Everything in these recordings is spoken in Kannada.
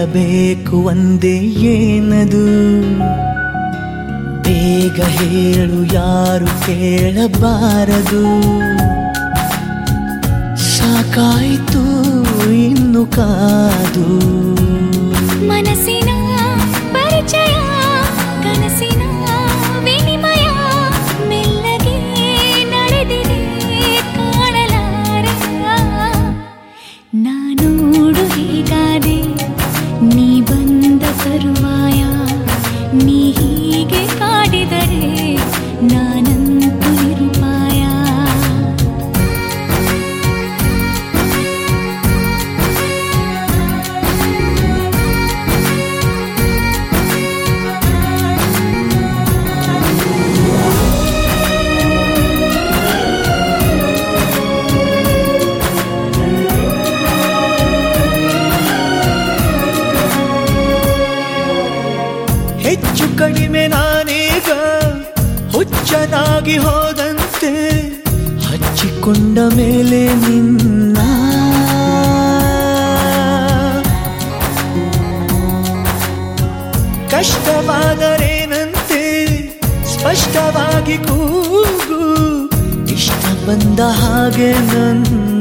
ಹೇಳಬೇಕು ಒಂದೇ ಏನದು ಬೇಗ ಹೇಳು ಯಾರು ಕೇಳಬಾರದು ಸಾಕಾಯಿತು ಇನ್ನು ಕಾದು ಮನಸ್ಸಿನ ಪರಿಚಯ ಕನಸಿನ ವಿನಿಮಯ ಮೆಲ್ಲಗೆ ನಡೆದಿದೆ ಕಾಣಲಾರೆ ನಾನೋಡು ಹೀಗಾದೆ ನೀ ಬಂದ ತರುವಾಯ ನೀ ಹೀಗೆ ಕಾಡಿದರೆ ನಾನಂತೂ ನಿರುಪಾಯ ಹೆಚ್ಚು ಕಡಿಮೆ ನಾನೀಗ ಹುಚ್ಚನಾಗಿ ಹೋದಂತೆ ಹಚ್ಚಿಕೊಂಡ ಮೇಲೆ ನಿನ್ನ ಕಷ್ಟವಾದರೇನಂತೆ ಸ್ಪಷ್ಟವಾಗಿ ಕೂಗು ಇಷ್ಟ ಬಂದ ಹಾಗೆ ನನ್ನ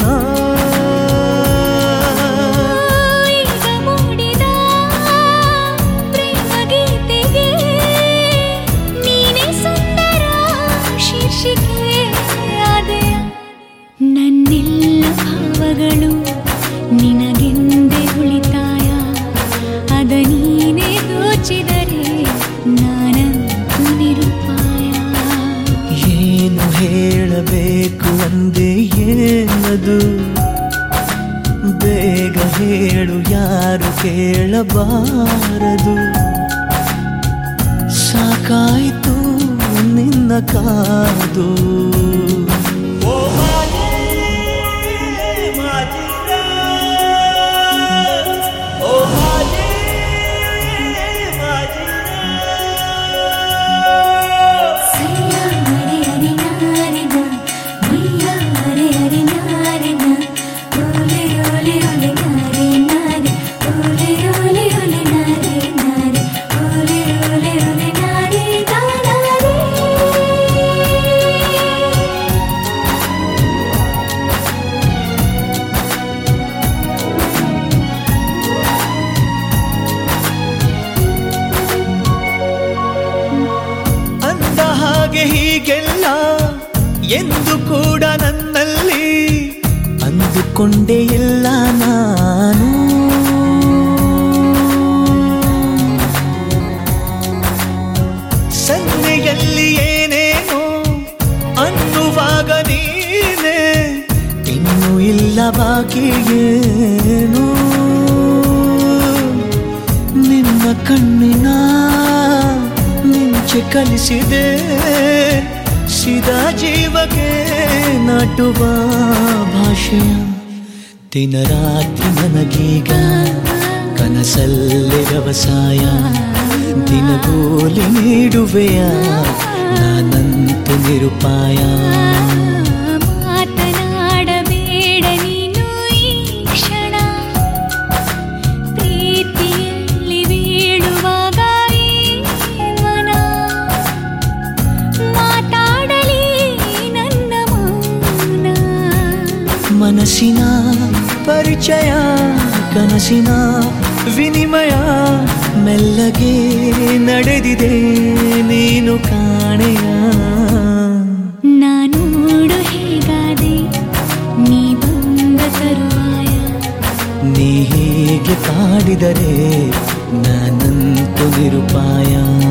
ಈಗ ಮೂಡಿದ ಪ್ರೇಮ ಗೀತೆಗೆ ನೀನೇ ಸುಂದರ ಶೀರ್ಷಿಕೆ ಆದೆಯ ನನ್ನೆಲ್ಲ ಭಾವಗಳು ನಿನಗೆಂದೇ ಉಳಿತಾಯ ಅದ ನೀನೇ ದೋಚಿದರೆ ನಾನಂತೂ ನಿರುಪಾಯ ಏನು ಹೇಳಬೇಕು ಒಂದೇ ಏನದು ಬೇಗ ಹೇಳು ಯಾರು ಕೇಳಬಾರದು ಸಾಕಾಯಿತು ನಿನ್ನ ಕಾದು ಸಯ್ಯ ಹರೆ ಹರೆ ನಾರಿನ ನೀಯ ಹರೆ ಹರೆ ನಾರಿನ ಓಲೆ ಓಲೆ ಓಲೆ ನಾರಿ ನಾರಿ ಓಲೆ ಓಲೆ ಓಲೆ ನಾರಿ ನಾರಿ ಓಲೆ ಓಲೆ ಓಲೆ ನಾರಿ ನಾರಿ ಅಂದ ಹಾಗೆ ಹೀಗೆಲ್ಲ ಎಂದು ಕೂಡ ನನ್ನಲ್ಲಿ ಅಂದುಕೊಂಡೆ ಇಲ್ಲ ನಾನು ಸನ್ನೆಯಲ್ಲಿ ಏನೇನೋ ಅನ್ನುವಾಗ ನೀನೆ ಇನ್ನು ಇಲ್ಲ ಬಾಕಿ ಏನು ನಿನ್ನ ಕಣ್ಣಿನ ಮಿಂಚೆ ಕಲಿಸಿದೆ ಸಿದಾ ಜೀವಕ್ಕೆ ನಾಟುವ ಭಾಷೆಯ ದಿನ ರಾತ್ರಿ ನನಗೀಗ ಕನಸಲ್ಲೇ ವ್ಯವಸಾಯ ದಿನಗೂಲಿ ನೀಡುವೆಯ ನಾನಂತು ನಿರುಪಾಯ ಮಾತನಾಡಬೇಡ ನೀನು ಈ ಕ್ಷಣ ಪ್ರೀತಿಯಲ್ಲಿ ಬೀಳುವಾಗ ಈ ಮನ ಮಾತಾಡಲಿ ನನ್ನ ಮೌನ ಮನಸ್ಸಿನ ಪರಿಚಯ ಕನಸಿನ ವಿನಿಮಯ ಮೆಲ್ಲಗೆ ನಡೆದಿದೆ ನೀನು ಕಾಣೆಯ ನಾನೋಡು ಹೇಗಾದೆ ನೀ ಬಂದ ತರುವಾಯ ನೀ ಹೀಗೆ ಕಾಡಿದರೆ ನಾನಂತು ನಿರುಪಾಯ